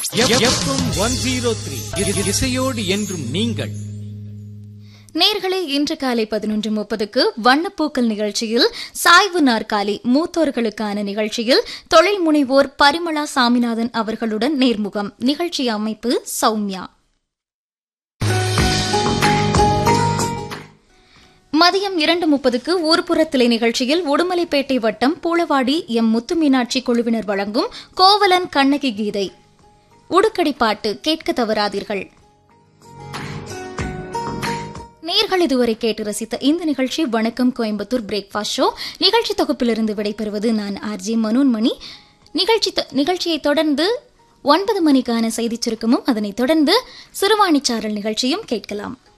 FM one zero three இசையோடு என்றும் நீங்கள் நேர்களே இன்று காலை பதினொன்று முப்பதுக்கு வண்ணப்பூக்கள் நிகழ்ச்சியில் சாய்வு நாற்காலி மூத்தோர்களுக்கான நிகழ்ச்சியில் தொழில் முனைவோர் பரிமளா சாமிநாதன் அவர்களுடன் நேர்முகம் நிகழ்ச்சி அமைப்பு சௌமியா மதியம் இரண்டு முப்பதுக்கு ஊர்ப்புறத்திலை நிகழ்ச்சியில் உடுமலைப்பேட்டை வட்டம் பூளவாடி எம் முத்து மீனாட்சி குழுவினர் வழங்கும் கோவலன் கண்ணகி கீதை உடுக்கடி பாட்டு கேட்க தவறாதீர்கள் நேர்கள் இதுவரை கேட்டு ரசித்த இந்த நிகழ்ச்சி வணக்கம் கோயம்புத்தூர் பிரேக்ஃபாஸ்ட் ஷோ நிகழ்ச்சி தொகுப்பிலிருந்து விடைபெறுவது நான் ஆர்ஜி மனோன்மணி நிகழ்ச்சி தொ- நிகழ்ச்சியை தொடர்ந்து ஒன்பது மணிக்கான செய்திச் சுருக்கமும் அதனைத் தொடர்ந்து சிறுவாணிச்சாரல் நிகழ்ச்சியும் கேட்கலாம்